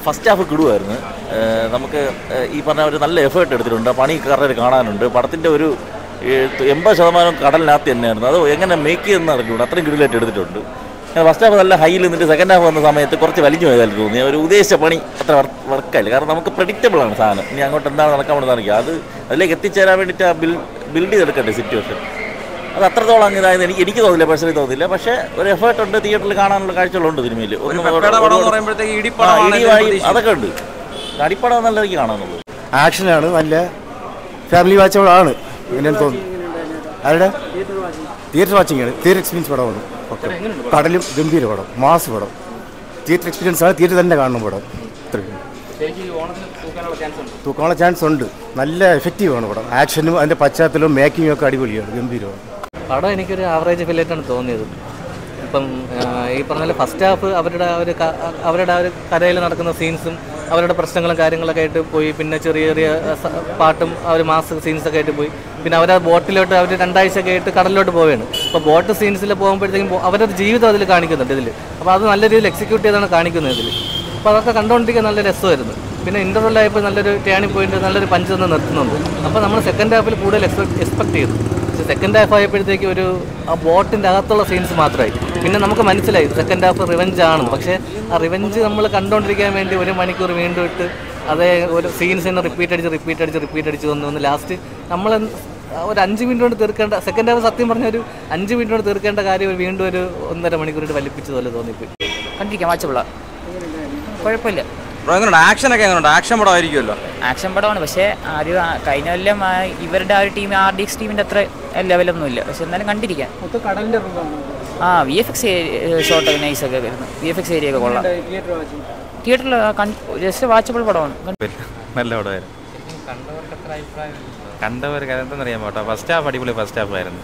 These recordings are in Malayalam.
ഫസ്റ്റ് ഹാഫ് കിടുവായിരുന്നു ഏഹ് നമുക്ക് ഏഹ് ഈ പറഞ്ഞ ഒരു നല്ല എഫേർട്ട് എടുത്തിട്ടുണ്ട് പണി കറക്റ്റ് കാണാനുണ്ട് പടത്തിൻ്റെ ഒരു ഏഹ് എൺപത് ശതമാനം കടലിനകത്ത് തന്നെയായിരുന്നു അത് എങ്ങനെ മേക്ക് ചെയ്യുന്ന അറിഞ്ഞൂടെ അത്രയും കിടിലായിട്ട് എടുത്തിട്ടുണ്ട് ഫസ്റ്റ് ഹാഫ് നല്ല ഹൈയിൽ നിന്നിട്ട് സെക്കൻഡ് ഹാഫ് വന്ന സമയത്ത് കുറച്ച് വലിഞ്ഞു പോയതായിട്ട് തോന്നി ഒരു ഉദ്ദേശിച്ച പണി അത്ര വർക്കായില്ല കാരണം നമുക്ക് പ്രഡിക്റ്റബിൾ ആണ് സാധനം ഇനി അങ്ങോട്ട് എന്താണ് നടക്കാൻ വേണ്ടി അറിയില്ല അത് അതിലേക്ക് എത്തിച്ചേരാൻ വേണ്ടിയിട്ട് ആ ബിൽ ബിൽഡ് ചെയ്തെടുക്കണ്ടേ സിറ്റുവേഷൻ അത് അത്രത്തോളം അങ്ങ് ഇതായത് എനിക്ക് എനിക്ക് തോന്നില്ല പേഴ്സണലി തോന്നില്ല പക്ഷേ ഒരു എഫേർട്ട് ഉണ്ട് തിയേറ്ററിൽ കാണാനുള്ള കാഴ്ചകളുണ്ട് സിനിമയിൽ ഒന്നും പെപ്പയുടെ പടം എന്ന് പറയുമ്പോഴത്തേക്ക് ആ, ഇടിപ്പടമാണ് ഇടി എല്ലാവരും വാഴി പ്രതീക്ഷിക്കുന്നത്. അതൊക്കെ ഉണ്ട് അടിപ്പടം നല്ല എനിക്ക് കാണാനുള്ളത് ആക്ഷനാണ് നല്ല ഫാമിലി വാച്ചബിളാണ് അങ്ങനെയാണ് തോന്നുന്നു ആരുടെ തിയേറ്റർ വാച്ചിങ് ആണ് തിയേറ്റർ എക്സ്പീരിയൻസ് പടമാണ് ഓക്കെ കടലും ഗംഭീര പടം മാസ് പടം തിയേറ്റർ എക്സ്പീരിയൻസ് ആണ് തിയേറ്റർ തന്നെ കാണുന്ന പടം ഇത്രയും തൂക്കാനുള്ള ചാൻസ് ഉണ്ട് നല്ല എഫക്റ്റീവാണ് പടം ആക്ഷനും അതിൻ്റെ പശ്ചാത്തലവും മേക്കിങ്ങും ഒക്കെ അടിപൊളിയാണ് ഗംഭീരമാണ് പടം എനിക്കൊരു ആവറേജ് ഫില്ലായിട്ടാണ് തോന്നിയത് ഇപ്പം ആ, ഈ പറഞ്ഞ പോലെ ഫസ്റ്റ് ഹാഫ് അവരുടെ ആ ഒരു ക- അവരുടെ ആ ഒരു കരയിൽ നടക്കുന്ന സീൻസും അവരുടെ പ്രശ്നങ്ങളും കാര്യങ്ങളൊക്കെ ആയിട്ട് പോയി പിന്നെ ചെറിയ ചെറിയ സ- പാട്ടും ആ ഒരു മാസ് സീൻസൊക്കെ ആയിട്ട് പോയി പിന്നെ അവർ ആ ബോട്ടിലോട്ട് അവർ രണ്ടാഴ്ചയൊക്കെ ആയിട്ട് കടലിലോട്ട് പോവുകയാണ് അപ്പോൾ ബോട്ട് സീൻസിൽ പോകുമ്പോഴത്തേക്കും ബോ- അവരുടെ ജീവിതം അതിൽ കാണിക്കുന്നുണ്ട് ഇതിൽ അപ്പോൾ അത് നല്ല രീതിയിൽ എക്സിക്യൂട്ട് ചെയ്താണ് കാണിക്കുന്നത് ഇതിൽ അപ്പോൾ അതൊക്കെ കണ്ടുകൊണ്ടിരിക്കാൻ നല്ല രസമായിരുന്നു പിന്നെ ഇൻ്റർവെല്ലായപ്പോൾ നല്ലൊരു ടേണിംഗ് പോയിന്റ് നല്ലൊരു പഞ്ച് തന്നെ നിർത്തുന്നുണ്ട് അപ്പോൾ നമ്മൾ സെക്കൻഡ് ഹാഫിൽ കൂടുതൽ എക്സ്പെക്ട് എക്സ്പെക്ട് ചെയ്തു പക്ഷേ സെക്കൻഡ് ഹാഫ് ആയപ്പോഴത്തേക്ക് ഒരു ആ ബോട്ടിൻ്റെ അകത്തുള്ള സീൻസ് മാത്രമായി പിന്നെ നമുക്ക് മനസ്സിലായി സെക്കൻഡ് ഹാഫ് റിവെഞ്ച് ആണ് പക്ഷേ ആ റിവെഞ്ച് നമ്മൾ കണ്ടുകൊണ്ടിരിക്കാൻ വേണ്ടി ഒരു മണിക്കൂർ വീണ്ടും ഇട്ട് അതേ ഒരു സീൻസ് തന്നെ റിപ്പീറ്റ് അടിച്ച് റിപ്പീറ്റ് അടിച്ച് റിപ്പീറ്റ് അടിച്ച് വന്ന് വന്ന് ലാസ്റ്റ് നമ്മൾ ഒരു അഞ്ച് മിനിറ്റ് കൊണ്ട് തീർക്കേണ്ട സെക്കൻഡ് ഹാഫ് സത്യം പറഞ്ഞ ഒരു അഞ്ച് മിനിറ്റ് കൊണ്ട് തീർക്കേണ്ട കാര്യം ഒരു വീണ്ടും ഒരു ഒന്നര മണിക്കൂറിട്ട് വലിപ്പിച്ചതുപോലെ തോന്നിപ്പോയി കണ്ടിരിക്കാം വാച്ചബിള കുഴപ്പമില്ല ബ്രോ എങ്ങനെയുണ്ട് ആക്ഷൻ ഒക്കെ എങ്ങനെയുണ്ട് ആക്ഷൻ പടം ആയിരിക്കുമല്ലോ ആക്ഷൻ പടമാണ് പക്ഷേ ആ ഒരു ആ കഴിഞ്ഞ കൊല്ലം ആ ഇവരുടെ ആ ഒരു ടീം ആർ ഡി എക്സ് ടീമിൻ്റെ അത്ര ലെവലൊന്നും ഇല്ല പക്ഷെ എന്നാലും കണ്ടിരിക്കാം ആ വി എഫ് എക്സ് ഷോട്ടൊക്കെ നൈസൊക്കെ വരുന്നു വി എഫ് എക്സ് ഏരിയ ഒക്കെ കൊള്ളാം തിയേറ്ററിൽ ജസ്റ്റ് വാച്ചബിൾ പടമാണ് നല്ല പടമായിരുന്നു കണ്ടവർക്ക് അതെന്തെന്ന് അറിയാൻ പാട്ടോ ഫസ്റ്റ് ഹാഫ് അടിപൊളി ഫസ്റ്റ് ഹാഫ് ആയിരുന്നു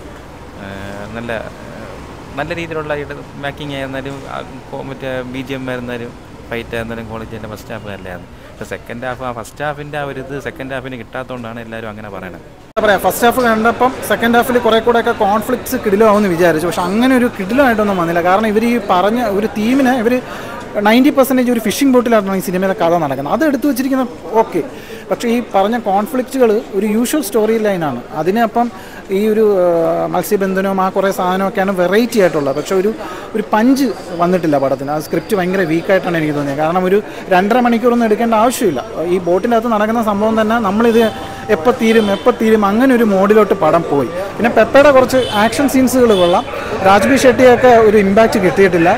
ഏഹ് നല്ല ഏഹ് നല്ല രീതിയിലുള്ള മേക്കിംഗ് ആയിരുന്നാലും ആ കോ- മറ്റേ ബി ജി എം ആയിരുന്നാലും ഫൈറ്റ് ആയിരുന്നാലും ക്വാളിറ്റി എൻ്റെ ഫസ്റ്റ് ഹാഫ് നല്ലതായിരുന്നു പക്ഷേ സെക്കൻഡ് ഹാഫ് ആ ഫസ്റ്റ് ഹാഫിൻ്റെ ആ ഒരു ഇത് സെക്കൻഡ് ഹാഫിന് കിട്ടാത്തതുകൊണ്ടാണ് എല്ലാവരും അങ്ങനെ പറയണത് എന്താ പറയാ ഫസ്റ്റ് ഹാഫ് കണ്ടപ്പം സെക്കൻഡ് ഹാഫിൽ കുറെ കൂടെ ഒക്കെ കോൺഫ്ലിക്ട്സ് കിടിലാവുമെന്ന് വിചാരിച്ചു പക്ഷെ അങ്ങനെ ഒരു കിടിലായിട്ടൊന്നും വന്നില്ല കാരണം ഇവർ ഈ പറഞ്ഞ ഒരു തീമിനെ ഇവർ നയൻറ്റി പെർസെൻറ്റേജ് ഒരു ഫിഷിംഗ് ബോട്ടിലാണ് ഈ സിനിമയിലെ കഥ നടക്കുന്നത് അത് എടുത്തു വെച്ചിരിക്കുന്ന ഓക്കെ പക്ഷേ ഈ പറഞ്ഞ കോൺഫ്ലിക്റ്റുകൾ ഒരു യൂഷ്വൽ സ്റ്റോറി ലൈനാണ് അതിനപ്പം ഈ ഒരു ആ, മത്സ്യബന്ധനവും ആ കുറേ സാധനമൊക്കെയാണ് വെറൈറ്റി ആയിട്ടുള്ളത് പക്ഷെ ഒരു ഒരു പഞ്ച് വന്നിട്ടില്ല പടത്തിന് ആ സ്ക്രിപ്റ്റ് ഭയങ്കര വീക്കായിട്ടാണ് എനിക്ക് തോന്നിയത് കാരണം ഒരു രണ്ടര മണിക്കൂറൊന്നും എടുക്കേണ്ട ആവശ്യമില്ല ഈ ബോട്ടിനകത്ത് നടക്കുന്ന സംഭവം തന്നെ നമ്മളിത് എപ്പോൾ തീരും എപ്പോൾ തീരും അങ്ങനെ ഒരു മോഡിലോട്ട് പടം പോയി പിന്നെ പെപ്പയുടെ കുറച്ച് ആക്ഷൻ സീൻസുകൾ കൊള്ളാം രാജ്ബി ഷെട്ടിയൊക്കെ ഒരു ഇമ്പാക്റ്റ് കിട്ടിയിട്ടില്ല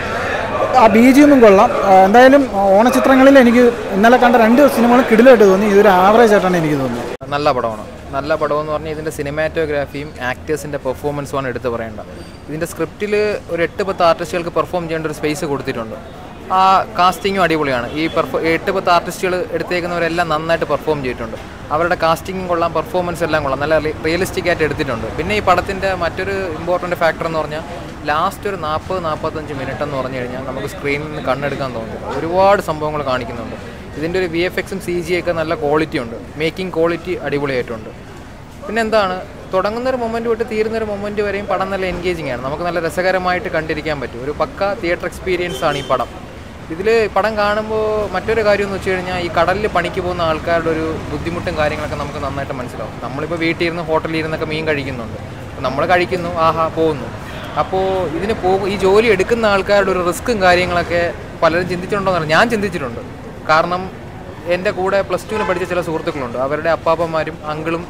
ആ ബി ജി എമ്മും കൊള്ളാം ആ, എന്തായാലും ഓണച്ചിത്രങ്ങളിൽ എനിക്ക് ഇന്നലെ കണ്ട രണ്ട് സിനിമകളും കിടിലായിട്ട് തോന്നി ഇതൊരു ആവറേജ് ആയിട്ടാണ് എനിക്ക് തോന്നിയത് നല്ല പടമാണ് നല്ല പടം എന്ന് പറഞ്ഞാൽ ഇതിൻ്റെ സിനിമാറ്റോഗ്രാഫിയും ആക്ടേഴ്സിൻ്റെ പെർഫോമൻസുമാണ് എടുത്ത് പറയേണ്ടത് ഇതിൻ്റെ സ്ക്രിപ്റ്റിൽ ഒരു എട്ട് പത്ത് ആർട്ടിസ്റ്റുകൾക്ക് പെർഫോം ചെയ്യേണ്ട ഒരു സ്പേസ് കൊടുത്തിട്ടുണ്ട് ആ കാസ്റ്റിങ്ങും അടിപൊളിയാണ് ഈ പെർഫോ എട്ട് പത്ത് ആർട്ടിസ്റ്റുകൾ എടുത്തേക്കുന്നവരെല്ലാം നന്നായിട്ട് പെർഫോം ചെയ്തിട്ടുണ്ട് അവരുടെ കാസ്റ്റിങ്ങും കൊള്ളാം പെർഫോമൻസ് എല്ലാം കൊള്ളാം നല്ല റിയലിസ്റ്റിക് ആയിട്ട് എടുത്തിട്ടുണ്ട് പിന്നെ ഈ പടത്തിൻ്റെ മറ്റൊരു ഇമ്പോർട്ടൻറ്റ് ഫാക്ടർ എന്ന് പറഞ്ഞാൽ ലാസ്റ്റ് ഒരു നാൽപ്പത് നാൽപ്പത്തഞ്ച് മിനിറ്റ് എന്ന് പറഞ്ഞു കഴിഞ്ഞാൽ നമുക്ക് സ്ക്രീനിൽ നിന്ന് കണ്ണെടുക്കാൻ തോന്നും ഒരുപാട് സംഭവങ്ങൾ കാണിക്കുന്നുണ്ട് ഇതിൻ്റെ ഒരു വി എഫ് എക്സും സി ജി ഒക്കെ നല്ല ക്വാളിറ്റി ഉണ്ട് മേക്കിംഗ് ക്വാളിറ്റി അടിപൊളിയായിട്ടുണ്ട് പിന്നെ എന്താണ് തുടങ്ങുന്ന ഒരു മൊമെൻറ്റ് തൊട്ട് തീരുന്ന ഒരു മൊമെൻറ്റ് വരെയും പടം നല്ല എൻഗേജിങ് ആണ് നമുക്ക് നല്ല രസകരമായിട്ട് കണ്ടിരിക്കാൻ പറ്റും ഒരു പക്ക തിയേറ്റർ എക്സ്പീരിയൻസ് ആണ് ഈ പടം ഇതിൽ പടം കാണുമ്പോൾ മറ്റൊരു കാര്യം എന്ന് വെച്ച് കഴിഞ്ഞാൽ ഈ കടലിൽ പണിക്ക് പോകുന്ന ആൾക്കാരുടെ ഒരു ബുദ്ധിമുട്ടും കാര്യങ്ങളൊക്കെ നമുക്ക് നന്നായിട്ട് മനസ്സിലാവും നമ്മളിപ്പോൾ വീട്ടിൽ ഇരുന്ന് ഹോട്ടലിൽ ഇരുന്നൊക്കെ മീൻ കഴിക്കുന്നുണ്ട് നമ്മൾ കഴിക്കുന്നു ആഹാ പോകുന്നു അപ്പോൾ ഇതിന് പോകും ഈ ജോലി എടുക്കുന്ന ആൾക്കാരുടെ ഒരു റിസ്ക്കും കാര്യങ്ങളൊക്കെ പലരും ചിന്തിച്ചിട്ടുണ്ടോ എന്നറിയാം ഞാൻ ചിന്തിച്ചിട്ടുണ്ട് കാരണം എൻ്റെ കൂടെ പ്ലസ് ടുവിന് പഠിച്ച ചില സുഹൃത്തുക്കളുണ്ട് അവരുടെ അപ്പാപ്പന്മാരും അങ്കിളും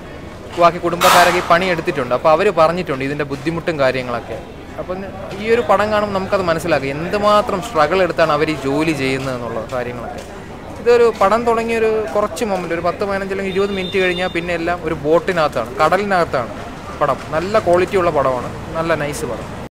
ബാക്കി കുടുംബക്കാരൊക്കെ ഈ പണി എടുത്തിട്ടുണ്ട് അപ്പോൾ അവർ പറഞ്ഞിട്ടുണ്ട് ഇതിൻ്റെ ബുദ്ധിമുട്ടും കാര്യങ്ങളൊക്കെ അപ്പം ഈ ഒരു പടം കാണുമ്പോൾ നമുക്കത് മനസ്സിലാക്കാം എന്തുമാത്രം സ്ട്രഗിൾ എടുത്താണ് അവർ ഈ ജോലി ചെയ്യുന്നത് എന്നുള്ള കാര്യങ്ങളൊക്കെ ഇതൊരു പടം തുടങ്ങിയൊരു കുറച്ച് മൊമെൻ്റ് ഒരു പത്ത് പതിനഞ്ച് അല്ലെങ്കിൽ ഇരുപത് മിനിറ്റ് കഴിഞ്ഞാൽ പിന്നെ എല്ലാം ഒരു ബോട്ടിനകത്താണ് കടലിനകത്താണ് പടം നല്ല ക്വാളിറ്റി ഉള്ള പടമാണ് നല്ല നൈസ് പടം